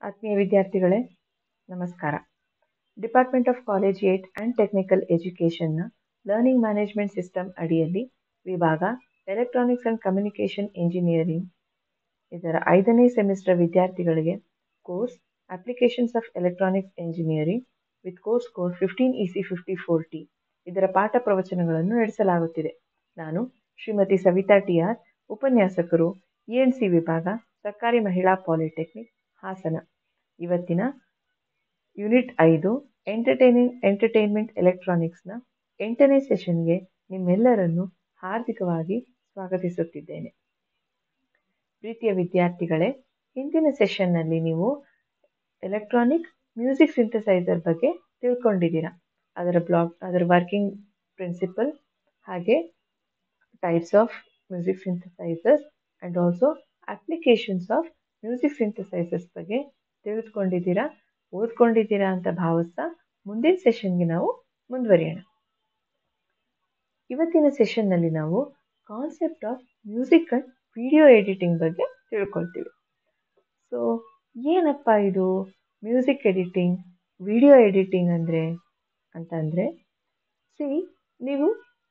ಆತ್ಮೀಯ ವಿದ್ಯಾರ್ಥಿಗಳೇ ನಮಸ್ಕಾರ department of collegiate and technical ಎಜುಕೇಷನ್ನ ಲರ್ನಿಂಗ್ ಮ್ಯಾನೇಜ್ಮೆಂಟ್ ಸಿಸ್ಟಮ್ ಅಡಿಯಲ್ಲಿ ವಿಭಾಗ ಎಲೆಕ್ಟ್ರಾನಿಕ್ಸ್ ಆ್ಯಂಡ್ ಕಮ್ಯುನಿಕೇಷನ್ ಇಂಜಿನಿಯರಿಂಗ್ ಇದರ ಐದನೇ ಸೆಮಿಸ್ಟರ್ ವಿದ್ಯಾರ್ಥಿಗಳಿಗೆ course applications of electronics engineering with course code fifteen E C fifty four T ಇದರ ಪಾಠ ಪ್ರವಚನಗಳನ್ನು ನಡೆಸಲಾಗುತ್ತಿದೆ ನಾನು ಶ್ರೀಮತಿ ಸವಿತಾ ಟಿ ಆರ್ ಉಪನ್ಯಾಸಕರು ಇ ಎನ್ ಸಿ ವಿಭಾಗ ಸರ್ಕಾರಿ ಮಹಿಳಾ ಪಾಲಿಟೆಕ್ನಿಕ್ ಹಾಸನ ಇವತ್ತಿನ ಯೂನಿಟ್ ಐದು ಎಂಟರ್ಟೈನಿಂಗ್ ಎಂಟರ್ಟೈನ್ಮೆಂಟ್ ಎಲೆಕ್ಟ್ರಾನಿಕ್ಸ್ನ ಎಂಟನೇ ಸೆಷನ್ಗೆ ನಿಮ್ಮೆಲ್ಲರನ್ನು ಹಾರ್ದಿಕವಾಗಿ ಸ್ವಾಗತಿಸುತ್ತಿದ್ದೇನೆ ಪ್ರೀತಿಯ ವಿದ್ಯಾರ್ಥಿಗಳೇ ಹಿಂದಿನ ಸೆಷನ್ನಲ್ಲಿ ನೀವು ಎಲೆಕ್ಟ್ರಾನಿಕ್ ಮ್ಯೂಸಿಕ್ ಸಿಂಥಸೈಸರ್ ಬಗ್ಗೆ ತಿಳ್ಕೊಂಡಿದ್ದೀರಾ ಅದರ ಬ್ಲಾಕ್ ಅದರ ವರ್ಕಿಂಗ್ ಪ್ರಿನ್ಸಿಪಲ್ ಹಾಗೆ types of music synthesizers and also applications of music synthesizers ಬಗ್ಗೆ ತಿಳಿದುಕೊಂಡಿದ್ದೀರಾ ಓದ್ಕೊಂಡಿದ್ದೀರಾ ಅಂತ ಭಾವಿಸ್ತಾ ಮುಂದಿನ ಸೆಷನ್ಗೆ ನಾವು ಮುಂದುವರಿಯೋಣ ಇವತ್ತಿನ ಸೆಷನ್ನಲ್ಲಿ ನಾವು concept of music and video editing ಬಗ್ಗೆ ತಿಳ್ಕೊಳ್ತೀವಿ ಸೊ ಏನಪ್ಪ ಇದು ಮ್ಯೂಸಿಕ್ ಎಡಿಟಿಂಗ್ ವಿಡಿಯೋ ಎಡಿಟಿಂಗ್ ಅಂದರೆ ಅಂತಂದರೆ ಸಿ ನೀವು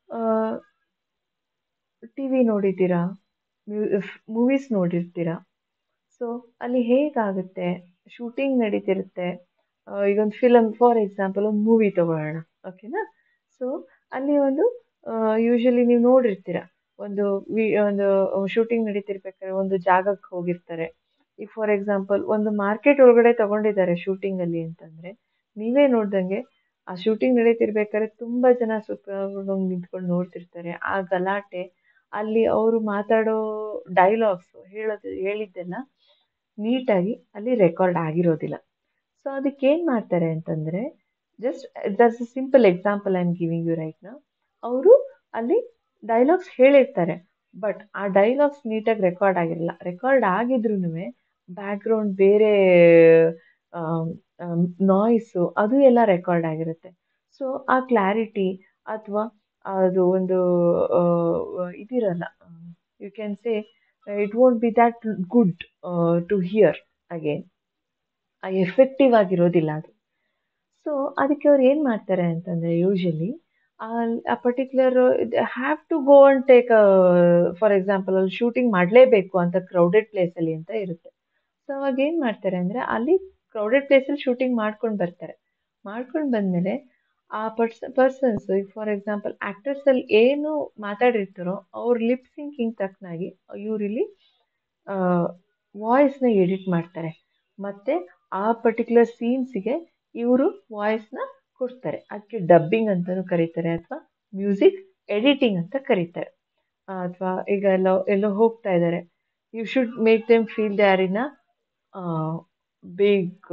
ಟಿ ವಿ ನೋಡಿದ್ದೀರಾ ಮ್ಯೂ ಮೂವೀಸ್ ನೋಡಿರ್ತೀರಾ ಸೊ ಅಲ್ಲಿ ಹೇಗಾಗುತ್ತೆ ಶೂಟಿಂಗ್ ನಡೀತಿರುತ್ತೆ ಈಗ ಒಂದು ಫಿಲಮ್ ಫಾರ್ ಎಕ್ಸಾಂಪಲ್ ಒಂದು ಮೂವಿ ತೊಗೊಳ್ಳೋಣ ಓಕೆನಾ ಸೊ ಅಲ್ಲಿ ಒಂದು ಯೂಶ್ವಲಿ ನೀವು ನೋಡಿರ್ತೀರ ಒಂದು ವಿ ಒಂದು ಶೂಟಿಂಗ್ ನಡೀತಿರ್ಬೇಕಾದ್ರೆ ಒಂದು ಜಾಗಕ್ಕೆ ಹೋಗಿರ್ತಾರೆ ಈಗ ಫಾರ್ ಎಕ್ಸಾಂಪಲ್ ಒಂದು ಮಾರ್ಕೆಟ್ ಒಳಗಡೆ ತೊಗೊಂಡಿದ್ದಾರೆ ಶೂಟಿಂಗಲ್ಲಿ ಅಂತಂದರೆ ನೀವೇ ನೋಡ್ದಂಗೆ ಆ ಶೂಟಿಂಗ್ ನಡೀತಿರ್ಬೇಕಾದ್ರೆ ತುಂಬ ಜನ ಸುತ್ತ ನಿಂತ್ಕೊಂಡು ನೋಡ್ತಿರ್ತಾರೆ ಆ ಗಲಾಟೆ ಅಲ್ಲಿ ಅವರು ಮಾತಾಡೋ ಡೈಲಾಗ್ಸು ಹೇಳೋದು ಹೇಳಿದ್ದೆಲ್ಲ ನೀಟಾಗಿ ಅಲ್ಲಿ ರೆಕಾರ್ಡ್ ಆಗಿರೋದಿಲ್ಲ ಸೊ ಅದಕ್ಕೆ ಏನು ಮಾಡ್ತಾರೆ ಅಂತಂದರೆ just that's a simple example I am giving you right ನಾ ಅವರು ಅಲ್ಲಿ ಡೈಲಾಗ್ಸ್ ಹೇಳಿರ್ತಾರೆ ಬಟ್ ಆ ಡೈಲಾಗ್ಸ್ ನೀಟಾಗಿ ರೆಕಾರ್ಡ್ ಆಗಿರಲ್ಲ ರೆಕಾರ್ಡ್ ಆಗಿದ್ರೂ ಬ್ಯಾಕ್ಗ್ರೌಂಡ್ ಬೇರೆ ನಾಯ್ಸು ಅದು ಎಲ್ಲ ರೆಕಾರ್ಡ್ ಆಗಿರುತ್ತೆ ಸೊ ಆ ಕ್ಲಾರಿಟಿ ಅಥವಾ ಅದು ಒಂದು ಇದಿರಲ್ಲ you can say it won't be that good to hear again ಆ ಎಫೆಕ್ಟಿವ್ ಆಗಿರೋದಿಲ್ಲ ಅದು ಸೊ ಅದಕ್ಕೆ ಅವ್ರು ಏನು ಮಾಡ್ತಾರೆ ಅಂತಂದರೆ ಯೂಶಲಿ ಆ particular have to go and take for example ಅಲ್ಲಿ ಶೂಟಿಂಗ್ ಮಾಡಲೇಬೇಕು ಅಂತ ಕ್ರೌಡೆಡ್ ಪ್ಲೇಸಲ್ಲಿ ಅಂತ ಇರುತ್ತೆ ಸೊ ಅವಾಗ ಏನು ಮಾಡ್ತಾರೆ ಅಂದರೆ ಅಲ್ಲಿ ಕ್ರೌಡೆಡ್ ಪ್ಲೇಸಲ್ಲಿ ಶೂಟಿಂಗ್ ಮಾಡ್ಕೊಂಡು ಬರ್ತಾರೆ ಮಾಡ್ಕೊಂಡು ಬಂದಮೇಲೆ ಆ ಪರ್ಸ್ ಪರ್ಸನ್ಸ್ ಈಗ ಫಾರ್ ಎಕ್ಸಾಂಪಲ್ ಆ್ಯಕ್ಟರ್ಸಲ್ಲಿ ಏನು ಮಾತಾಡಿರ್ತಾರೋ ಅವ್ರ ಲಿಪ್ ಸಿಂಕಿಂಗ್ ತಕ್ಕನಾಗಿ ಇವರಿಲ್ಲಿ ವಾಯ್ಸ್ನ ಎಡಿಟ್ ಮಾಡ್ತಾರೆ ಮತ್ತು ಆ ಪರ್ಟಿಕ್ಯುಲರ್ ಸೀನ್ಸಿಗೆ ಇವರು ವಾಯ್ಸ್ನ ಕೊಡ್ತಾರೆ ಅದಕ್ಕೆ ಡಬ್ಬಿಂಗ್ ಅಂತಲೂ ಕರೀತಾರೆ ಅಥವಾ ಮ್ಯೂಸಿಕ್ ಎಡಿಟಿಂಗ್ ಅಂತ ಕರೀತಾರೆ ಅಥವಾ ಈಗ ಎಲ್ಲೋ ಎಲ್ಲೋ ಹೋಗ್ತಾ ಇದ್ದಾರೆ you should make them feel they are in a big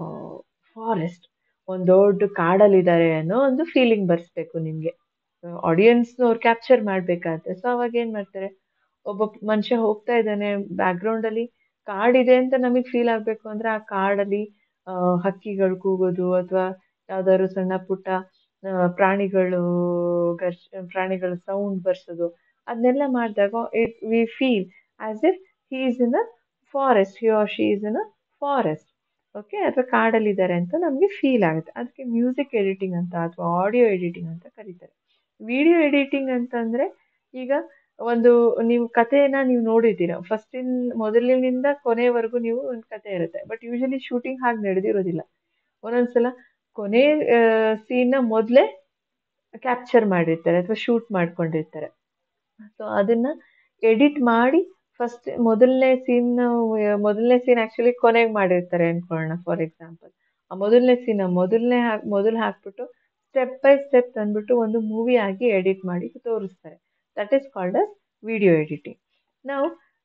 forest ಒಂದು ದೊಡ್ಡ ಕಾಡಲ್ಲಿದ್ದಾರೆ ಅನ್ನೋ ಒಂದು ಫೀಲಿಂಗ್ ಬರೆಸ್ಬೇಕು ನಿಮಗೆ ಆಡಿಯನ್ಸ್ನವ್ರು ಕ್ಯಾಪ್ಚರ್ ಮಾಡಬೇಕಾದ್ರೆ ಸೊ ಅವಾಗ ಏನು ಮಾಡ್ತಾರೆ ಒಬ್ಬ ಮನುಷ್ಯ ಹೋಗ್ತಾ ಇದ್ದಾನೆ ಬ್ಯಾಕ್ಗ್ರೌಂಡಲ್ಲಿ ಕಾಡಿದೆ ಅಂತ ನಮಗೆ ಫೀಲ್ ಆಗಬೇಕು ಅಂದರೆ ಆ ಕಾಡಲ್ಲಿ ಹಕ್ಕಿಗಳು ಕೂಗೋದು ಅಥವಾ ಯಾವ್ದಾದ್ರು ಸಣ್ಣ ಪುಟ್ಟ ಪ್ರಾಣಿಗಳು ಘರ್ಷ ಪ್ರಾಣಿಗಳ ಸೌಂಡ್ ಬರ್ಸೋದು ಅದನ್ನೆಲ್ಲ ಮಾಡಿದಾಗ it we feel as if he is in a forest he or she is in a forest okay ಅಥವಾ ಕಾಡಲ್ಲಿದ್ದಾರೆ ಅಂತ ನಮಗೆ ಫೀಲ್ ಆಗುತ್ತೆ ಅದಕ್ಕೆ ಮ್ಯೂಸಿಕ್ ಎಡಿಟಿಂಗ್ ಅಂತ ಅಥವಾ ಆಡಿಯೋ ಎಡಿಟಿಂಗ್ ಅಂತ ಕರೀತಾರೆ ವಿಡಿಯೋ ಎಡಿಟಿಂಗ್ ಅಂತಂದರೆ ಈಗ ಒಂದು ನೀವು ಕಥೆಯನ್ನು ನೀವು ನೋಡಿದ್ದೀರ ಫಸ್ಟಿನ ಮೊದಲಿನಿಂದ ಕೊನೆವರೆಗೂ ನೀವು ಒಂದು ಕತೆ ಇರುತ್ತೆ ಬಟ್ ಯೂಶಲಿ ಶೂಟಿಂಗ್ ಹಾಗೆ ನಡೆದಿರೋದಿಲ್ಲ ಒಂದೊಂದು ಸಲ ಕೊನೆ ಸೀನ್ನ ಮೊದಲೇ ಕ್ಯಾಪ್ಚರ್ ಮಾಡಿರ್ತಾರೆ ಅಥವಾ ಶೂಟ್ ಮಾಡ್ಕೊಂಡಿರ್ತಾರೆ ಸೊ ಅದನ್ನು ಎಡಿಟ್ ಮಾಡಿ ಫಸ್ಟ್ ಮೊದಲನೇ ಸೀನ್ ಮೊದಲನೇ ಸೀನ್ ಆ್ಯಕ್ಚುಲಿ ಕೊನೆಗೆ ಮಾಡಿರ್ತಾರೆ ಅಂದ್ಕೊಳ್ಳೋಣ ಫಾರ್ ಎಕ್ಸಾಂಪಲ್ ಆ ಮೊದಲನೇ ಸೀನ ಮೊದಲನೇ ಹಾಕಿ ಮೊದಲು ಹಾಕ್ಬಿಟ್ಟು ಸ್ಟೆಪ್ ಬೈ ಸ್ಟೆಪ್ ತಂದುಬಿಟ್ಟು ಒಂದು ಮೂವಿ ಆಗಿ ಎಡಿಟ್ ಮಾಡಿ ತೋರಿಸ್ತಾರೆ that is called as video editing ನಾವು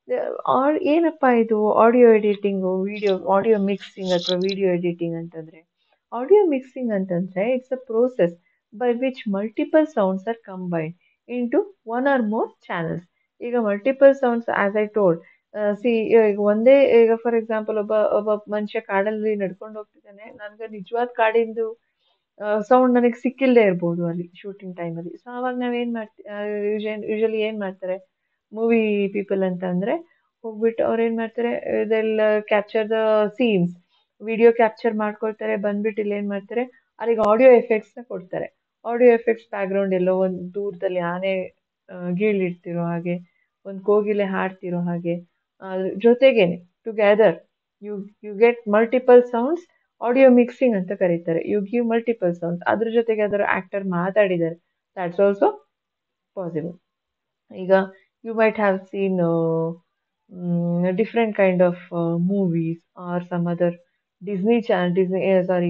ಏನಪ್ಪ ಇದು audio editing video audio mixing ಅಥವಾ ವಿಡಿಯೋ ಎಡಿಟಿಂಗ್ ಅಂತಂದರೆ ಆಡಿಯೋ ಮಿಕ್ಸಿಂಗ್ ಅಂತಂದರೆ it's a process by which multiple sounds are combined into one or more channels ಈಗ multiple sounds as I told see ಈಗ ಒಂದೇ ಈಗ ಫಾರ್ ಎಕ್ಸಾಂಪಲ್ ಒಬ್ಬ ಒಬ್ಬ ಮನುಷ್ಯ ಕಾಡಲ್ಲಿ ನಡ್ಕೊಂಡು ಹೋಗ್ತಿದ್ದಾನೆ ನನಗೆ ನಿಜವಾದ ಕಾಡಿಂದು ಸೌಂಡ್ ನನಗೆ ಸಿಕ್ಕಿಲ್ಲದೆ ಇರ್ಬೋದು ಅಲ್ಲಿ ಶೂಟಿಂಗ್ ಟೈಮಲ್ಲಿ ಸೊ ಆವಾಗ ನಾವೇನು ಮಾಡ್ತೀವಿ ಯೂಶಲಿ ಏನು ಮಾಡ್ತಾರೆ ಮೂವಿ ಪೀಪಲ್ ಅಂತ ಅಂದರೆ ಹೋಗ್ಬಿಟ್ಟು ಅವ್ರು ಏನು ಮಾಡ್ತಾರೆ ಇದೆಲ್ಲ capture the scenes video capture ಮಾಡ್ಕೊಳ್ತಾರೆ ಬಂದ್ಬಿಟ್ಟು ಇಲ್ಲಿ ಏನು ಮಾಡ್ತಾರೆ ಅಲ್ಲಿಗೆ ಆಡಿಯೋ ಎಫೆಕ್ಟ್ಸ್ನ ಕೊಡ್ತಾರೆ ಆಡಿಯೋ ಎಫೆಕ್ಟ್ಸ್ ಬ್ಯಾಕ್ಗ್ರೌಂಡ್ ಎಲ್ಲೋ ಒಂದು ದೂರದಲ್ಲಿ ಆನೆ ಗೀಳಿಡ್ತಿರೋ ಹಾಗೆ ಒಂದು ಕೋಗಿಲೆ ಹಾಡ್ತಿರೋ ಹಾಗೆ ಅದ್ರ ಜೊತೆಗೇನೆ together you you get multiple sounds audio mixing ಅಂತ ಕರೀತಾರೆ ಯು ಗಿವ್ ಮಲ್ಟಿಪಲ್ ಸೌಂಡ್ಸ್ ಅದ್ರ ಜೊತೆಗೆ ಅದರ ಆ್ಯಕ್ಟರ್ ಮಾತಾಡಿದ್ದಾರೆ ದ್ಯಾಟ್ಸ್ ಆಲ್ಸೋ ಪಾಸಿಬಲ್ ಈಗ you might have seen different kind of movies or some other Disney channel Disney sorry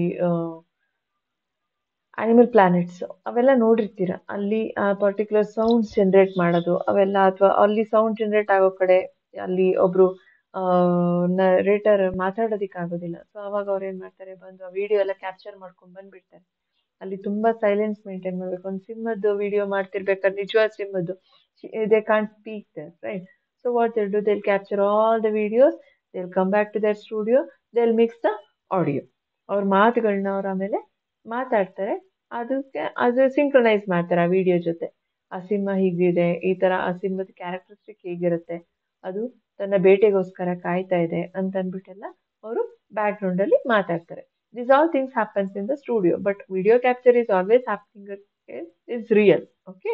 animal planets ಅವೆಲ್ಲ ನೋಡಿರ್ತೀರ ಅಲ್ಲಿ ಆ ಪರ್ಟಿಕ್ಯುಲರ್ ಸೌಂಡ್ಸ್ ಜನ್ರೇಟ್ ಮಾಡೋದು ಅವೆಲ್ಲ ಅಥವಾ ಅಲ್ಲಿ ಸೌಂಡ್ ಜನ್ರೇಟ್ ಆಗೋ ಕಡೆ ಅಲ್ಲಿ ಒಬ್ಬರು ರೇಟರ್ ಮಾತಾಡೋದಕ್ಕಾಗೋದಿಲ್ಲ ಸೊ ಅವಾಗ ಅವ್ರು ಏನು ಮಾಡ್ತಾರೆ ಬಂದು ಆ ವಿಡಿಯೋ ಎಲ್ಲ ಕ್ಯಾಪ್ಚರ್ ಮಾಡ್ಕೊಂಡು ಬಂದುಬಿಡ್ತಾರೆ ಅಲ್ಲಿ ತುಂಬ ಸೈಲೆನ್ಸ್ ಮೇಂಟೈನ್ ಮಾಡಬೇಕು ಒಂದು ಸಿಂಹದ್ದು ವಿಡಿಯೋ ಮಾಡ್ತಿರ್ಬೇಕಾದ್ರೆ ನಿಜವಾದ ಸಿಂಹದ್ದು they can't speak there right so what they do they'll capture all the videos they'll come back to their studio they'll mix the audio ಅವ್ರ ಮಾತುಗಳನ್ನ ಅವ್ರು ಆಮೇಲೆ ಮಾತಾಡ್ತಾರೆ ಅದಕ್ಕೆ ಅದು ಸಿಂಕ್ರನೈಸ್ ಮಾಡ್ತಾರೆ ಆ ವಿಡಿಯೋ ಜೊತೆ ಆ ಸಿಂಹ ಹೀಗಿದೆ ಈ ಥರ ಆ ಸಿಂಹದ ಕ್ಯಾರೆಕ್ಟರಿಸ್ಟಿಕ್ ಹೇಗಿರುತ್ತೆ ಅದು ತನ್ನ ಬೇಟೆಗೋಸ್ಕರ ಕಾಯ್ತಾ ಇದೆ ಅಂತ ಅಂದ್ಬಿಟ್ಟೆಲ್ಲ ಅವರು ಬ್ಯಾಕ್ಗ್ರೌಂಡಲ್ಲಿ ಮಾತಾಡ್ತಾರೆ this all things happens in the studio but video capture is always happening is real okay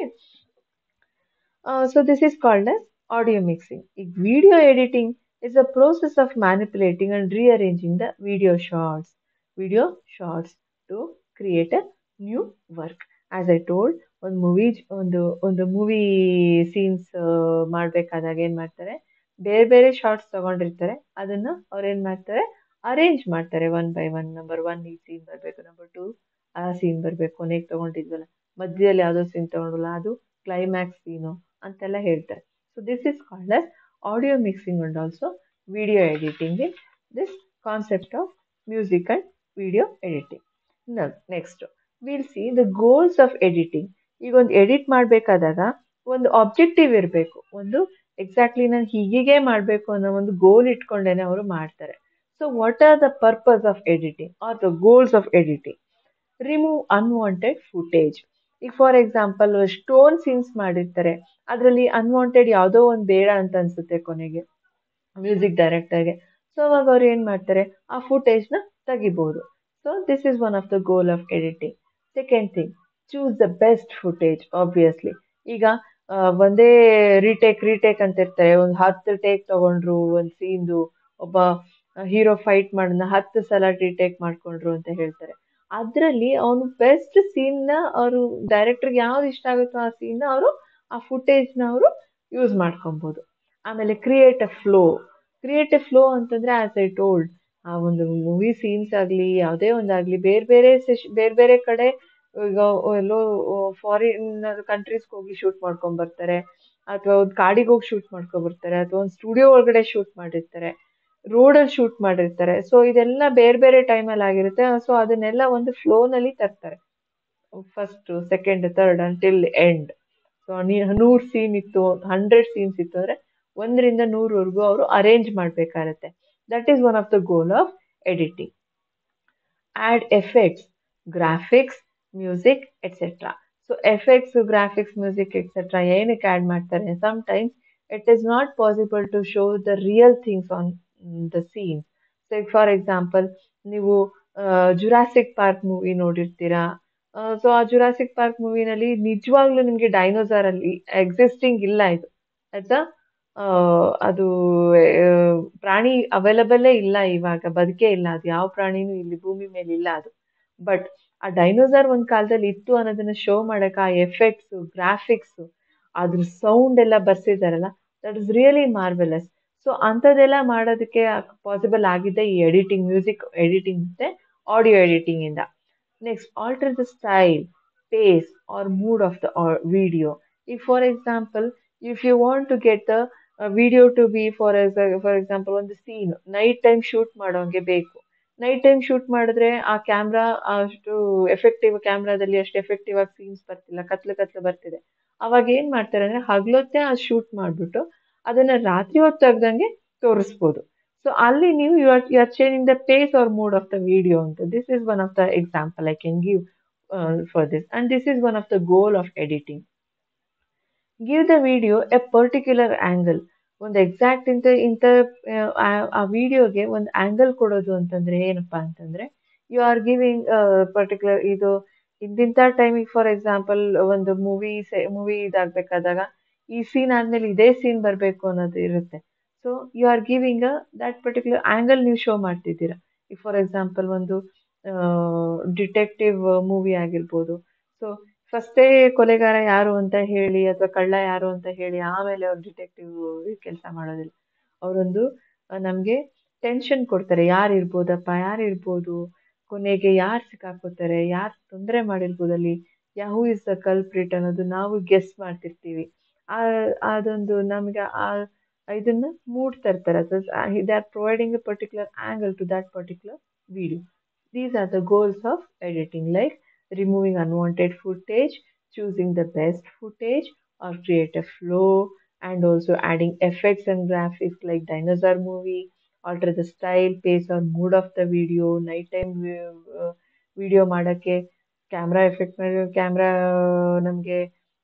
so this is called as audio mixing ಈಗ video editing is a process of manipulating and rearranging the video shorts video shorts to create a new work as I told ಒಂದು movie ಒಂದು ಒಂದು movie scenes ಮಾಡಬೇಕಾದಾಗ ಏನು ಮಾಡ್ತಾರೆ ಬೇರೆ ಬೇರೆ shorts ತೊಗೊಂಡಿರ್ತಾರೆ ಅದನ್ನು ಅವ್ರು ಏನು ಮಾಡ್ತಾರೆ ಅರೇಂಜ್ ಮಾಡ್ತಾರೆ one by one number one ಈ ಸೀನ್ ಬರಬೇಕು ನಂಬರ್ ಟು ಆ ಸೀನ್ ಬರಬೇಕು ಕೊನೆಗೆ ತೊಗೊಂಡಿದ್ವಲ್ಲ ಮಧ್ಯದಲ್ಲಿ ಯಾವುದೋ ಸೀನ್ ತೊಗೊಂಡಲ್ಲ ಅದು ಕ್ಲೈಮ್ಯಾಕ್ಸ್ ಸೀನು ಅಂತೆಲ್ಲ ಹೇಳ್ತಾರೆ so this is called as audio mixing and also video editing in this concept of music and video editing next will see the goals of editing ಈಗ ಒಂದು ಎಡಿಟ್ ಮಾಡಬೇಕಾದಾಗ ಒಂದು ಆಬ್ಜೆಕ್ಟಿವ್ ಇರಬೇಕು ಒಂದು exactly ನಾನು ಹೀಗೆ ಮಾಡಬೇಕು ಅನ್ನೋ ಒಂದು ಗೋಲ್ ಇಟ್ಕೊಂಡೇನೆ ಅವರು ಮಾಡ್ತಾರೆ so what are the purpose of editing are the goals of editing remove unwanted footage ಈಗ ಫಾರ್ ಎಕ್ಸಾಂಪಲ್ ಸ್ಟೋನ್ ಸೀನ್ಸ್ ಮಾಡಿರ್ತಾರೆ ಅದರಲ್ಲಿ ಅನ್ವಾಂಟೆಡ್ ಯಾವುದೋ ಒಂದು ಬೇಡ ಅಂತ ಅನಿಸುತ್ತೆ ಕೊನೆಗೆ ಮ್ಯೂಸಿಕ್ ಡೈರೆಕ್ಟರ್ಗೆ ಸೊ ಅವಾಗ ಅವ್ರು ಏನು ಮಾಡ್ತಾರೆ ಆ ಫುಟೇಜ್ನ ತೆಗಿಬೋದು so this is one of the goal of editing second thing choose the best footage obviously ಈಗ ಒಂದೇ ರೀಟೇಕ್ ರೀಟೇಕ್ ಅಂತ ಇರ್ತಾರೆ ಒಂದು ಹತ್ತು ಟೇಕ್ ತೊಗೊಂಡ್ರು ಒಂದು ಸೀನ್ದು ಒಬ್ಬ ಹೀರೋ ಫೈಟ್ ಮಾಡೋದನ್ನ ಹತ್ತು ಸಲ ರೀಟೇಕ್ ಮಾಡಿಕೊಂಡ್ರು ಅಂತ ಹೇಳ್ತಾರೆ ಅದರಲ್ಲಿ ಅವನು ಬೆಸ್ಟ್ ಸೀನ್ನ ಅವರು ಡೈರೆಕ್ಟ್ರಿಗೆ ಯಾವ್ದು ಇಷ್ಟ ಆಗುತ್ತೋ ಆ ಸೀನ್ನ ಅವರು ಆ ಫುಟೇಜ್ನ ಅವರು ಯೂಸ್ ಮಾಡ್ಕೊಬೋದು ಆಮೇಲೆ create a flow create a flow ಅಂತಂದರೆ ಆ್ಯಸ್ ಐ ಟೋಲ್ಡ್ ಆ ಒಂದು ಮೂವಿ ಸೀನ್ಸ್ ಆಗಲಿ ಯಾವುದೇ ಒಂದಾಗಲಿ ಬೇರೆ ಬೇರೆ ಸೆಶ್ ಬೇರೆ ಬೇರೆ ಕಡೆ ಈಗ ಎಲ್ಲೋ ಫಾರಿನ್ ಕಂಟ್ರೀಸ್ಗೆ ಹೋಗಿ ಶೂಟ್ ಮಾಡ್ಕೊಂಬರ್ತಾರೆ ಅಥವಾ ಒಂದು ಕಾಡಿಗೆ ಹೋಗಿ ಶೂಟ್ ಮಾಡ್ಕೊಬರ್ತಾರೆ ಅಥವಾ ಒಂದು ಸ್ಟುಡಿಯೋ ಒಳಗಡೆ ಶೂಟ್ ಮಾಡಿರ್ತಾರೆ ರೋಡಲ್ಲಿ ಶೂಟ್ ಮಾಡಿರ್ತಾರೆ ಸೊ ಇದೆಲ್ಲ ಬೇರೆ ಬೇರೆ ಟೈಮಲ್ಲಿ ಆಗಿರುತ್ತೆ ಸೊ ಅದನ್ನೆಲ್ಲ ಒಂದು ಫ್ಲೋನಲ್ಲಿ ತರ್ತಾರೆ first second third until end so ನೀ ನೂರು ಸೀನ್ ಇತ್ತು ಹಂಡ್ರೆಡ್ ಸೀನ್ಸ್ ಇತ್ತು ಅಂದರೆ ಒಂದರಿಂದ ನೂರವರೆಗೂ ಅವರು ಅರೇಂಜ್ ಮಾಡಬೇಕಾಗತ್ತೆ that is one of the goal of editing add effects graphics music etcetera so effects graphics music etcetera ಏನಕ್ಕೆ ಆ್ಯಡ್ ಮಾಡ್ತಾರೆ sometimes it is not possible to show the real things on the scene so ಈಗ for example ನೀವು Jurassic Park movie ನೋಡಿರ್ತೀರಾ so ಆ Jurassic Park ಮೂವಿನಲ್ಲಿ ನಿಜವಾಗ್ಲೂ ನಿಮಗೆ ಡೈನೋಸಾರಲ್ಲಿ existing ಇಲ್ಲ ಇದು ಆಯಿತಾ ಅದು ಪ್ರಾಣಿ ಅವೈಲಬಲ್ಲೇ ಇಲ್ಲ ಇವಾಗ ಬದುಕೇ ಇಲ್ಲ ಅದು ಯಾವ ಪ್ರಾಣಿನೂ ಇಲ್ಲಿ ಭೂಮಿ ಮೇಲೆ ಇಲ್ಲ ಅದು ಬಟ್ ಆ ಡೈನೋಸಾರ್ ಒಂದು ಕಾಲದಲ್ಲಿ ಇತ್ತು ಅನ್ನೋದನ್ನ ಶೋ ಮಾಡೋಕೆ ಆ ಎಫೆಕ್ಟ್ಸು ಗ್ರಾಫಿಕ್ಸು ಅದ್ರ ಸೌಂಡ್ ಎಲ್ಲ ಬರ್ಸಿದಾರಲ್ಲ that is really marvellous so ಅಂಥದ್ದೆಲ್ಲ ಮಾಡೋದಕ್ಕೆ ಪಾಸಿಬಲ್ ಆಗಿದೆ ಈ ಎಡಿಟಿಂಗ್ ಮ್ಯೂಸಿಕ್ ಎಡಿಟಿಂಗ್ ಮತ್ತು ಆಡಿಯೋ ಎಡಿಟಿಂಗಿಂದ next alter the style pace or mood of the video ಈಗ for example if you want to get the video to be for for example ಒಂದು scene night time shoot ಮಾಡೋಂಗೆ ಬೇಕು night time shoot ಮಾಡಿದ್ರೆ ಆ camera ಅಷ್ಟು effective ಕ್ಯಾಮ್ರಾದಲ್ಲಿ ಅಷ್ಟು effective ಆಗಿ scenes ಬರ್ತಿಲ್ಲ ಕತ್ಲು ಕತ್ಲು ಬರ್ತಿದೆ ಅವಾಗ ಏನು ಮಾಡ್ತಾರೆ ಅಂದರೆ ಹಗಲೊತ್ತೇ ಆ ಶೂಟ್ ಮಾಡಿಬಿಟ್ಟು ಅದನ್ನು ರಾತ್ರಿ ಹೊತ್ತು ತೆಗ್ದಂಗೆ ತೋರಿಸ್ಬೋದು ಸೊ ಅಲ್ಲಿ ನೀವು you are you are changing the pace or mood of the video ಅಂತ this is one of the example I can give for this and this is one of the goal of editing give the video a particular angle ಒಂದು exact ಇಂಥ ಇಂಥ ಆ ವಿಡಿಯೋಗೆ ಒಂದು angle ಕೊಡೋದು ಅಂತಂದರೆ ಏನಪ್ಪ ಅಂತಂದರೆ ಯು ಆರ್ ಗಿವಿಂಗ್ ಪರ್ಟಿಕ್ಯುಲರ್ ಇದು ಇಂತಿಂಥ ಟೈಮಿಗೆ ಫಾರ್ ಎಕ್ಸಾಂಪಲ್ ಒಂದು ಮೂವಿ ಸೆ ಮೂವಿ ಇದಾಗಬೇಕಾದಾಗ ಈ ಸೀನ್ ಆದಮೇಲೆ ಇದೇ ಸೀನ್ ಬರಬೇಕು ಅನ್ನೋದು ಇರುತ್ತೆ so you are giving a that particular angle ನೀವು ಶೋ ಮಾಡ್ತಿದ್ದೀರಾ ಈಗ ಫಾರ್ ಎಕ್ಸಾಂಪಲ್ ಒಂದು ಡಿಟೆಕ್ಟಿವ್ ಮೂವಿ ಆಗಿರ್ಬೋದು ಸೊ ಫಸ್ಟೇ ಕೊಲೆಗಾರ ಯಾರು ಅಂತ ಹೇಳಿ ಅಥವಾ ಕಳ್ಳ ಯಾರು ಅಂತ ಹೇಳಿ ಆಮೇಲೆ ಅವ್ರು ಡಿಟೆಕ್ಟಿವ್ ಕೆಲಸ ಮಾಡೋದಿಲ್ಲ ಅವರೊಂದು ನಮಗೆ ಟೆನ್ಷನ್ ಕೊಡ್ತಾರೆ ಯಾರು ಇರ್ಬೋದಪ್ಪ ಯಾರು ಇರ್ಬೋದು ಕೊನೆಗೆ ಯಾರು ಸಿಕ್ಕಾಕೋತಾರೆ ಯಾರು ತೊಂದರೆ ಮಾಡಿರ್ಬೋದು ಅಲ್ಲಿ ಯಾ ಹೂ ಇಸ್ ದ ಕಲ್ಪ್ರಿಟ್ ಅನ್ನೋದು ನಾವು ಗೆಸ್ ಮಾಡ್ತಿರ್ತೀವಿ ಅದೊಂದು ನಮಗೆ ಆ ಇದನ್ನು ಮೂಡ್ತಾ ಇರ್ತಾರೆ they are providing a particular angle to that particular video these are the goals of editing like removing unwanted footage, choosing the best footage, or create a flow, and also adding effects and graphics like dinosaur movie, alter the style, pace, or mood of the video, nighttime video ಮಾಡೋಕ್ಕೆ camera effect camera ನಮಗೆ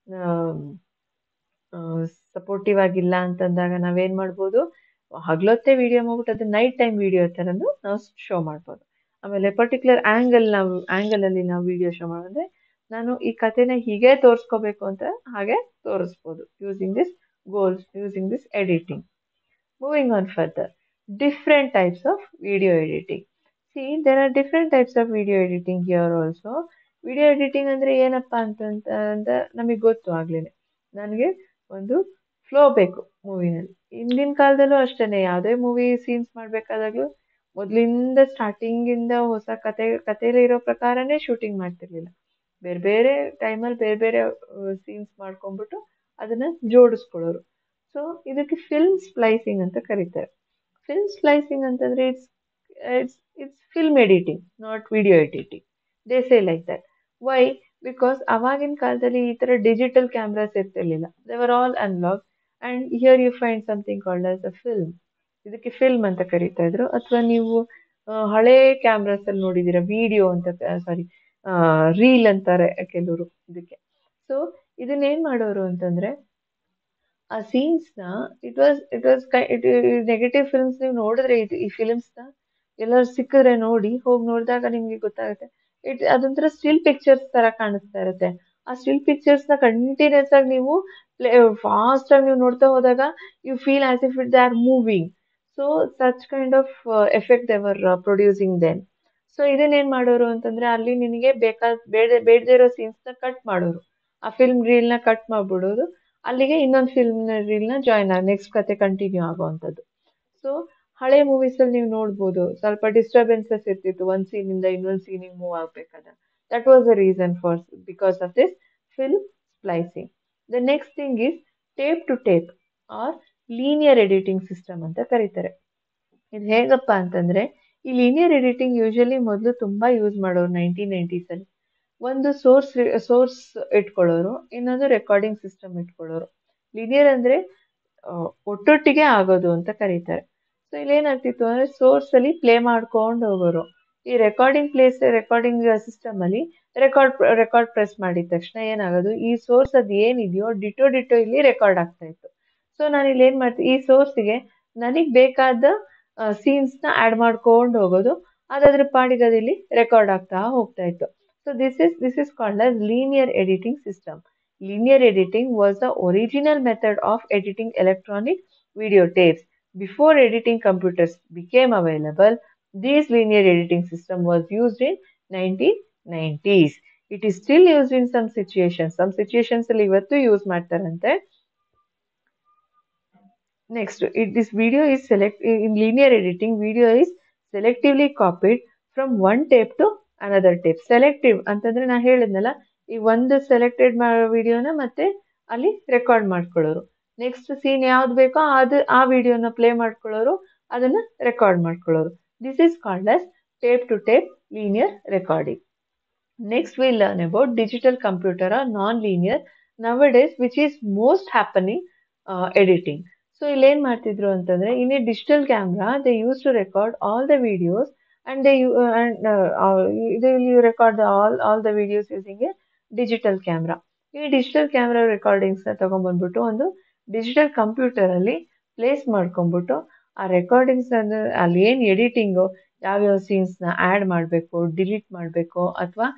supportive ಆಗಿಲ್ಲ ಅಂತಂದಾಗ ನಾವೇನು ಮಾಡ್ಬೋದು ಹಗಲೊತ್ತೇ video ಮಾಡ್ಬಿಟ್ಟು ಅದು night time video ಥರನೂ ನಾವು ಶೋ ಮಾಡ್ಬೋದು ಆಮೇಲೆ ಪರ್ಟಿಕ್ಯುಲರ್ ಆ್ಯಂಗಲ್ ನಾವು ಆ್ಯಂಗಲಲ್ಲಿ ನಾವು ವಿಡಿಯೋ ಶೋ ಮಾಡಿದ್ರೆ ನಾನು ಈ ಕಥೆನ ಹೀಗೆ ತೋರಿಸ್ಕೋಬೇಕು ಅಂತ ಹಾಗೆ ತೋರಿಸ್ಬೋದು using this goals using this editing moving on further different types of video editing see there are different types of video editing here also video editing ಅಂದರೆ ಏನಪ್ಪ ಅಂತಂತ ಅಂತ ನಮಗೆ ಗೊತ್ತು ಆಗಲೇ ನನಗೆ ಒಂದು ಫ್ಲೋ ಬೇಕು ಮೂವಿನಲ್ಲಿ ಹಿಂದಿನ ಕಾಲದಲ್ಲೂ ಅಷ್ಟೇ ಯಾವುದೇ ಮೂವಿ ಸೀನ್ಸ್ ಮಾಡಬೇಕಾದಾಗಲೂ ಮೊದಲಿಂದ ಸ್ಟಾರ್ಟಿಂಗಿಂದ ಹೊಸ ಕತೆ ಕಥೆಯಲ್ಲಿ ಇರೋ ಪ್ರಕಾರನೇ ಶೂಟಿಂಗ್ ಮಾಡ್ತಿರ್ಲಿಲ್ಲ ಬೇರೆ ಬೇರೆ ಟೈಮಲ್ಲಿ ಬೇರೆ ಬೇರೆ ಸೀನ್ಸ್ ಮಾಡ್ಕೊಂಡ್ಬಿಟ್ಟು ಅದನ್ನು ಜೋಡಿಸ್ಕೊಳ್ಳೋರು ಸೊ ಇದಕ್ಕೆ ಫಿಲ್ಮ್ ಸ್ಪ್ಲೈಸಿಂಗ್ ಅಂತ ಕರೀತಾರೆ ಫಿಲ್ಮ್ ಸ್ಪ್ಲೈಸಿಂಗ್ ಅಂತಂದರೆ it's it's it's film editing not video editing they say like that why because ಅವಾಗಿನ ಕಾಲದಲ್ಲಿ ಈ ಥರ ಡಿಜಿಟಲ್ ಕ್ಯಾಮ್ರಾಸ್ ಇರ್ತಿರ್ಲಿಲ್ಲ they were all analogue and here you find something called as a film ಇದಕ್ಕೆ film ಅಂತ ಕರೀತಾ ಇದ್ರು ಅಥವಾ ನೀವು ಹಳೇ ಕ್ಯಾಮ್ರಾಸಲ್ಲಿ ನೋಡಿದ್ದೀರಾ ವಿಡಿಯೋ ಅಂತ ಸಾರಿ ರೀಲ್ ಅಂತಾರೆ ಕೆಲವರು ಇದಕ್ಕೆ ಸೊ ಇದನ್ನೇನು ಮಾಡೋರು ಅಂತಂದರೆ ಆ ಸೀನ್ಸ್ನ ಇಟ್ ವಾಸ್ ಇಟ್ ವಾಸ್ ಕೈ ಇಟ್ ನೆಗೆಟಿವ್ ಫಿಲ್ಮ್ಸ್ ನೀವು ನೋಡಿದ್ರೆ ಇದು ಈ ಫಿಲ್ಮ್ಸ್ನ ಎಲ್ಲರೂ ಸಿಕ್ಕಿದ್ರೆ ನೋಡಿ ಹೋಗಿ ನೋಡಿದಾಗ ನಿಮಗೆ ಗೊತ್ತಾಗುತ್ತೆ ಇಟ್ ಅದೊಂಥರ ಸ್ಟಿಲ್ ಪಿಕ್ಚರ್ಸ್ ಥರ ಕಾಣಿಸ್ತಾ ಇರುತ್ತೆ ಆ ಸ್ಟಿಲ್ ಪಿಕ್ಚರ್ಸ್ನ ಕಂಟಿನ್ಯೂಸ್ ಆಗಿ ನೀವು ಪ್ಲೇ ಫಾಸ್ಟಾಗಿ ನೀವು ನೋಡ್ತಾ ಹೋದಾಗ you feel as if it they are moving so such kind of effect they were producing then so ಇದನ್ನೇನು ಮಾಡೋರು ಅಂತಂದರೆ ಅಲ್ಲಿ ನಿನಗೆ ಬೇಕಾದ ಬೇಡ ಬೇಡದೇ ಇರೋ ಸೀನ್ಸ್ನ ಕಟ್ ಮಾಡೋರು ಆ ಫಿಲ್ಮ್ ರೀಲ್ನ ಕಟ್ ಮಾಡಿಬಿಡೋದು ಅಲ್ಲಿಗೆ ಇನ್ನೊಂದು ಫಿಲ್ಮ್ ರೀಲ್ನ ಜಾಯ್ನ್ ಆಗಿ ನೆಕ್ಸ್ಟ್ ಕತೆ ಕಂಟಿನ್ಯೂ ಆಗೋವಂಥದ್ದು ಸೊ ಹಳೆ ಮೂವೀಸಲ್ಲಿ ನೀವು ನೋಡ್ಬೋದು ಸ್ವಲ್ಪ ಡಿಸ್ಟರ್ಬೆನ್ಸಸ್ ಇರ್ತಿತ್ತು ಒಂದು ಸೀನಿಂದ ಇನ್ನೊಂದು ಸೀನಿಗೆ ಮೂವ್ ಆಗಬೇಕಾದ that was the reason for because of this film splicing the next thing is tape to tape or linear editing system ಅಂತ ಕರೀತಾರೆ ಇದು ಹೇಗಪ್ಪ ಅಂತಂದರೆ ಈ ಲೀನಿಯರ್ ಎಡಿಟಿಂಗ್ ಯೂಶಲಿ ಮೊದಲು ತುಂಬ ಯೂಸ್ ಮಾಡೋರು ನೈನ್ಟೀನ್ ನೈಂಟೀಸಲ್ಲಿ ಒಂದು ಸೋರ್ಸ್ ಸೋರ್ಸ್ ಇಟ್ಕೊಳ್ಳೋರು ಇನ್ನೊಂದು ರೆಕಾರ್ಡಿಂಗ್ ಸಿಸ್ಟಮ್ ಇಟ್ಕೊಳ್ಳೋರು ಲೀನಿಯರ್ ಅಂದರೆ ಒಟ್ಟೊಟ್ಟಿಗೆ ಆಗೋದು ಅಂತ ಕರೀತಾರೆ ಸೊ ಇಲ್ಲೇನಾಗ್ತಿತ್ತು ಅಂದರೆ ಸೋರ್ಸಲ್ಲಿ ಪ್ಲೇ ಮಾಡ್ಕೊಂಡು ಹೋಗೋರು ಈ ರೆಕಾರ್ಡಿಂಗ್ ಪ್ಲೇಸ್ ರೆಕಾರ್ಡಿಂಗ್ ಸಿಸ್ಟಮಲ್ಲಿ ರೆಕಾರ್ಡ್ ರೆಕಾರ್ಡ್ ಪ್ರೆಸ್ ಮಾಡಿದ ತಕ್ಷಣ ಏನಾಗೋದು ಈ ಸೋರ್ಸ್ ಅದು ಏನಿದೆಯೋ ಡಿಟೋ ಡಿಟೋ ಇಲ್ಲಿ ರೆಕಾರ್ಡ್ ಆಗ್ತಾ ಇತ್ತು ಸೊ ನಾನು ಇಲ್ಲಿ ಏನು ಮಾಡ್ತೀನಿ ಈ ಸೋರ್ಸಿಗೆ ನನಗೆ ಬೇಕಾದ ಸೀನ್ಸ್ನ ಆ್ಯಡ್ ಮಾಡ್ಕೊಂಡು ಹೋಗೋದು ಅದಾದ್ರ ಪಾಡಿಗೆ ಅದು ಇಲ್ಲಿ ರೆಕಾರ್ಡ್ ಆಗ್ತಾ ಹೋಗ್ತಾ ಇತ್ತು so this is this is called as linear editing system linear editing was the original method of editing electronic video tapes before editing computers became available these linear editing system was used in nineteen nineties it is still used in some situations some ಸಿಚುಯೇಷನ್ಸಲ್ಲಿ ಇವತ್ತು use ಮಾಡ್ತಾರಂತೆ Next, it, this video is select in linear editing. Video is selectively copied from one tape to another tape. Selective ಅಂತಂದ್ರೆ ನಾ ಹೇಳಿದ್ನಲ್ಲ ಈ ಒಂದು selected ಮಾಡೋ ವಿಡಿಯೋನ ಮತ್ತೆ ಅಲ್ಲಿ ರೆಕಾರ್ಡ್ ಮಾಡ್ಕೊಳ್ಳೋರು ನೆಕ್ಸ್ಟ್ ಸೀನ್ ಯಾವ್ದು ಬೇಕೋ ಅದು ಆ ವಿಡಿಯೋನ ಪ್ಲೇ ಮಾಡ್ಕೊಳ್ಳೋರು ಅದನ್ನ ರೆಕಾರ್ಡ್ ಮಾಡ್ಕೊಳ್ಳೋರು this is called as tape to tape linear recording next we learn about digital computer or non linear nowadays which is most happening editing so ಇಲ್ಲೇನು ಮಾಡ್ತಿದ್ರು ಅಂತಂದರೆ in a digital camera they use to record all the videos and they you and they will you record all all the videos using a digital camera ಈ digital camera ರೆಕಾರ್ಡಿಂಗ್ಸ್ನ ತೊಗೊಂಬಂದ್ಬಿಟ್ಟು ಒಂದು digital ಕಂಪ್ಯೂಟರಲ್ಲಿ place ಮಾಡ್ಕೊಂಬಿಟ್ಟು ಆ recordings ಅಂದರೆ ಅಲ್ಲಿ ಏನು editing ಯಾವ್ಯಾವ ಸೀನ್ಸ್ನ add ಮಾಡಬೇಕು ಡಿಲೀಟ್ ಮಾಡಬೇಕು ಅಥವಾ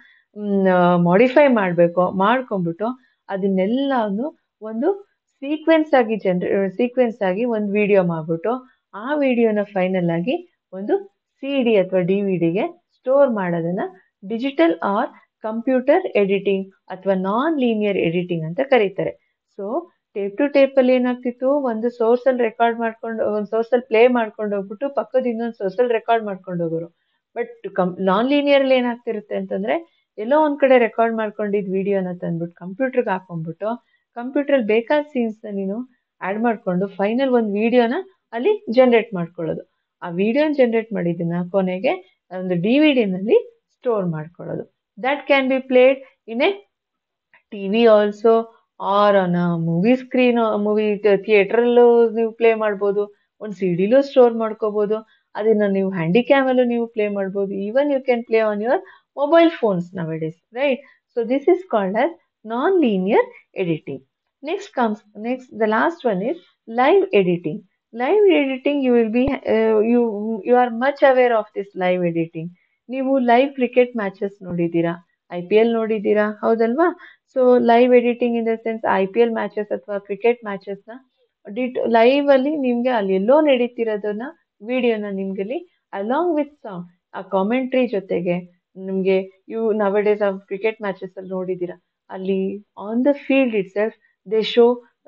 ಮಾಡಿಫೈ ಮಾಡಬೇಕು ಮಾಡ್ಕೊಂಬಿಟ್ಟು ಅದನ್ನೆಲ್ಲನೂ ಒಂದು ಸೀಕ್ವೆನ್ಸ್ ಆಗಿ ಜನ್ರೆ ಸೀಕ್ವೆನ್ಸ್ ಆಗಿ ಒಂದು ವಿಡಿಯೋ ಮಾಡಿಬಿಟ್ಟು ಆ ವಿಡಿಯೋನ ಫೈನಲ್ ಆಗಿ ಒಂದು ಸಿ ಡಿ ಅಥವಾ ಡಿ ವಿ ಡಿಗೆ ಸ್ಟೋರ್ ಮಾಡೋದನ್ನು ಡಿಜಿಟಲ್ ಆರ್ ಕಂಪ್ಯೂಟರ್ ಎಡಿಟಿಂಗ್ ಅಥವಾ ನಾನ್ ಲೀನಿಯರ್ ಎಡಿಟಿಂಗ್ ಅಂತ ಕರೀತಾರೆ ಸೊ ಟೇಪ್ ಟು ಟೇಪಲ್ಲಿ ಏನಾಗ್ತಿತ್ತು ಒಂದು ಸೋರ್ಸಲ್ಲಿ ರೆಕಾರ್ಡ್ ಮಾಡ್ಕೊಂಡು ಒಂದು ಸೋರ್ಸಲ್ಲಿ ಪ್ಲೇ ಮಾಡ್ಕೊಂಡು ಹೋಗ್ಬಿಟ್ಟು ಪಕ್ಕದ ಇನ್ನೊಂದು ಸೋರ್ಸಲ್ಲಿ ರೆಕಾರ್ಡ್ ಮಾಡ್ಕೊಂಡು ಹೋಗೋರು ಬಟ್ ಕಂ ನಾನ್ ಲೀನಿಯರಲ್ಲಿ ಏನಾಗ್ತಿರುತ್ತೆ ಅಂತಂದರೆ ಎಲ್ಲೋ ಒಂದು ಕಡೆ ರೆಕಾರ್ಡ್ ಮಾಡ್ಕೊಂಡಿದ್ದು ವಿಡಿಯೋನ ತಂದ್ಬಿಟ್ಟು ಕಂಪ್ಯೂಟ್ರಿಗೆ ಹಾಕೊಂಡ್ಬಿಟ್ಟು ಕಂಪ್ಯೂಟ್ರಲ್ಲಿ ಬೇಕಾದ ಸೀನ್ಸ್ನ ನೀನು ಆ್ಯಡ್ ಮಾಡಿಕೊಂಡು ಫೈನಲ್ ಒಂದು ವಿಡಿಯೋನ ಅಲ್ಲಿ ಜನ್ರೇಟ್ ಮಾಡ್ಕೊಳ್ಳೋದು ಆ ವಿಡಿಯೋನ ಜನ್ರೇಟ್ ಮಾಡಿದ್ದನ್ನ ಕೊನೆಗೆ ಒಂದು ಡಿ ವಿ ಡಿನಲ್ಲಿ ಸ್ಟೋರ್ ಮಾಡ್ಕೊಳ್ಳೋದು that can be played in a T V also or on a movie screen movie ಥಿಯೇಟ್ರಲ್ಲೂ ನೀವು ಪ್ಲೇ ಮಾಡ್ಬೋದು ಒಂದು ಸಿ ಡಿಲೂ ಸ್ಟೋರ್ ಮಾಡ್ಕೋಬೋದು ಅದನ್ನು ನೀವು ಹ್ಯಾಂಡಿಕ್ಯಾಮಲ್ಲೂ ನೀವು ಪ್ಲೇ ಮಾಡ್ಬೋದು even you can play on your mobile phones nowadays right so this is called as non linear editing next comes next the last one is live editing live editing you will be you you are much aware of this live editing ನೀವು live cricket matches ನೋಡಿದ್ದೀರಾ I P L ನೋಡಿದ್ದೀರಾ ಹೌದಲ್ವಾ so live editing in the sense I P L matches ಅಥವಾ cricket ಮ್ಯಾಚಸ್ನ ಡಿಟ್ ಲೈವಲ್ಲಿ ನಿಮಗೆ ಅಲ್ಲಿ ಎಲ್ಲೋ ನಡೀತಿರೋದನ್ನ ವಿಡಿಯೋನ ನಿಮ್ಗೆ ಅಲ್ಲಿ ಅಲಾಂಗ್ ವಿತ್ ಸಾಂಗ್ ಆ ಕಾಮೆಂಟ್ರಿ ಜೊತೆಗೆ ನಿಮಗೆ ಇವು ನವ ಡೇಸ್ ಆಫ್ ಕ್ರಿಕೆಟ್ ಮ್ಯಾಚಸಲ್ಲಿ ನೋಡಿದ್ದೀರಾ ಅಲ್ಲಿ on the field itself they show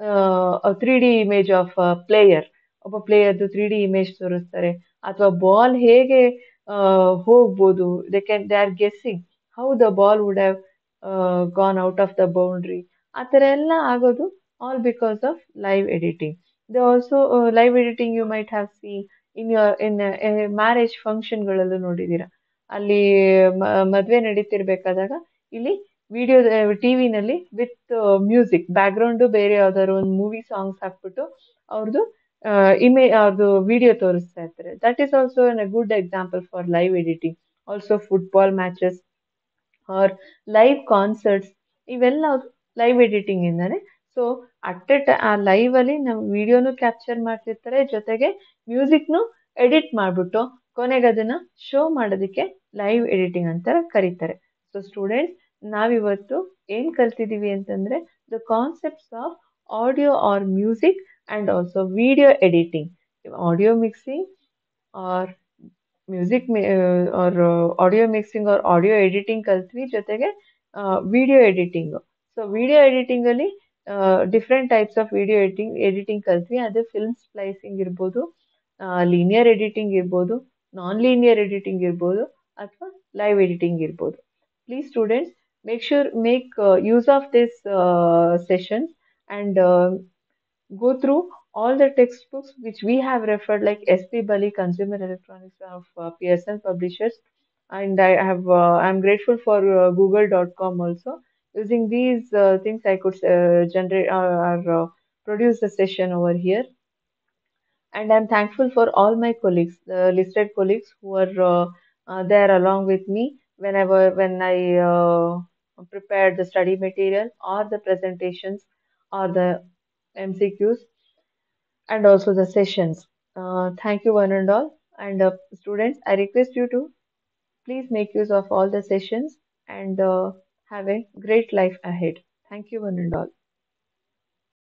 three D image of player ಒಬ್ಬ ಪ್ಲೇಯರ್ದು ತ್ರೀ ಡಿ ಇಮೇಜ್ ತೋರಿಸ್ತಾರೆ ಅಥವಾ ಬಾಲ್ ಹೇಗೆ ಹೋಗ್ಬೋದು they can they are guessing how the ball would have gone out of the boundary ಆ ಥರ ಎಲ್ಲ ಆಗೋದು all because of live editing they also live editing you might have seen in your in marriage ಫಂಕ್ಷನ್ಗಳಲ್ಲೂ ನೋಡಿದ್ದೀರಾ ಅಲ್ಲಿ ಮದುವೆ ನಡೀತಿರ್ಬೇಕಾದಾಗ ಇಲ್ಲಿ ವಿಡಿಯೋ ಟಿ ವಿನಲ್ಲಿ ವಿತ್ ಮ್ಯೂಸಿಕ್ ಬ್ಯಾಕ್ಗ್ರೌಂಡು ಬೇರೆ ಯಾವ್ದಾದ್ರು ಒಂದು ಮೂವಿ ಸಾಂಗ್ಸ್ ಹಾಕ್ಬಿಟ್ಟು ಅವ್ರದ್ದು ಇಮೇ ಅವ್ರದ್ದು ವಿಡಿಯೋ ತೋರಿಸ್ತಾ ಇರ್ತಾರೆ that is also an a good example for live editing also football matches or live concerts ಇವೆಲ್ಲ ಲೈವ್ ಎಡಿಟಿಂಗಿಂದಾನೆ ಸೊ ಅಟ್ ಎ ಟ ಆ ಲೈವಲ್ಲಿ ನಾವು ವಿಡಿಯೋನು ಕ್ಯಾಪ್ಚರ್ ಮಾಡ್ತಿರ್ತಾರೆ ಜೊತೆಗೆ ಮ್ಯೂಸಿಕ್ನು ಎಡಿಟ್ ಮಾಡಿಬಿಟ್ಟು ಕೊನೆಗೆ ಅದನ್ನು ಶೋ ಮಾಡೋದಕ್ಕೆ ಲೈವ್ ಎಡಿಟಿಂಗ್ ಅಂತ ಕರೀತಾರೆ ಸೊ ಸ್ಟೂಡೆಂಟ್ಸ್ ನಾವಿವತ್ತು ಏನು ಕಲ್ತಿದ್ದೀವಿ ಅಂತಂದರೆ the concepts of audio or music and also video editing audio mixing or music or audio mixing or audio editing ಕಲ್ತ್ವಿ ಜೊತೆಗೆ ವಿಡಿಯೋ ಎಡಿಟಿಂಗು ಸೊ ವಿಡಿಯೋ ಎಡಿಟಿಂಗಲ್ಲಿ different types of video editing editing ಕಲ್ತ್ವಿ ಅದು film splicing ಇರ್ಬೋದು linear editing ಇರ್ಬೋದು non linear editing ಇರ್ಬೋದು ಅಥವಾ live editing ಇರ್ಬೋದು please students make sure make uh, use of this uh, sessions and uh, go through all the textbooks which we have referred like sp bali consumer electronics of pearson publishers and i have i'm grateful for google.com also using these things i could generate or produce a session over here and i'm thankful for all my colleagues the listed colleagues who are there along with me whenever when i prepared the study material or the presentations or the MCQs and also the sessions. Uh, thank you one and all. And uh, students, I request you to please make use of all the sessions and uh, have a great life ahead. Thank you one and all.